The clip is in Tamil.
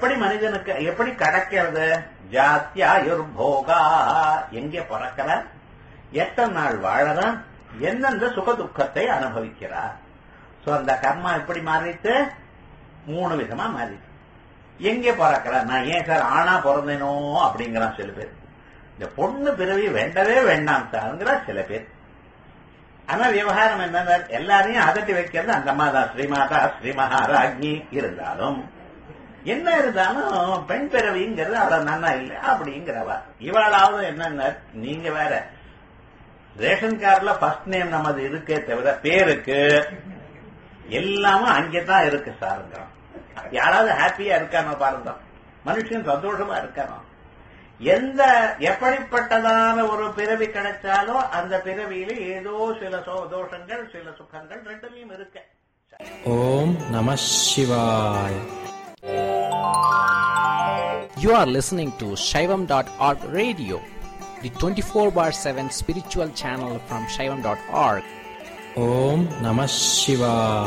எப்படி மனிதனுக்கு எப்படி கடக்கிறது ஜாத்தியாயுர்போகா எங்கே பிறக்கிறான் எத்தனை நாள் வாழறான் எந்தெந்த சுக துக்கத்தை அனுபவிக்கிறார் சோ அந்த கர்மா எப்படி மாறிட்டு மூணு விதமா மாறிட்டு எங்கே பிறக்கிறான் நான் ஏன் சார் ஆணா பிறந்தேனோ அப்படிங்கிறான் சில பேர் இந்த பொண்ணு பிறவி வேண்டவே வேண்டாம் சாருங்கிறா சில பேர் ஆனா விவகாரம் என்ன எல்லாரையும் அதட்டி வைக்கிறது அந்த அம்மா தான் ஸ்ரீமாதா ஸ்ரீ மகாராஜ்ஞி இருந்தாலும் என்ன இருந்தாலும் பெண் பிறவிங்கிறது அவள நன்னா இல்லை அப்படிங்கிறவா இவளாவது என்னன்னா நீங்க வேற ரேஷன் கார்டுல ஃபர்ஸ்ட் நேம் நமது இருக்கே தவிர பேருக்கு எல்லாமும் அங்கேதான் இருக்கு சாருங்கிறோம் யாராவது ஹாப்பியா இருக்கானோ பாருங்க மனுஷன் சந்தோஷமா இருக்கானோ எந்த எப்படிப்பட்டதான ஒரு பிறவி கிடைச்சாலும் அந்த பிறவியில ஏதோ சில சோ- தோஷங்கள் சில சுகங்கள் ரெண்டுலயும் இருக்கு ஓம் நம சிவாய் You are listening to Shaivam.org radio, the 24 bar 7 spiritual channel from Shaivam.org. ஓம் நம சிவாய்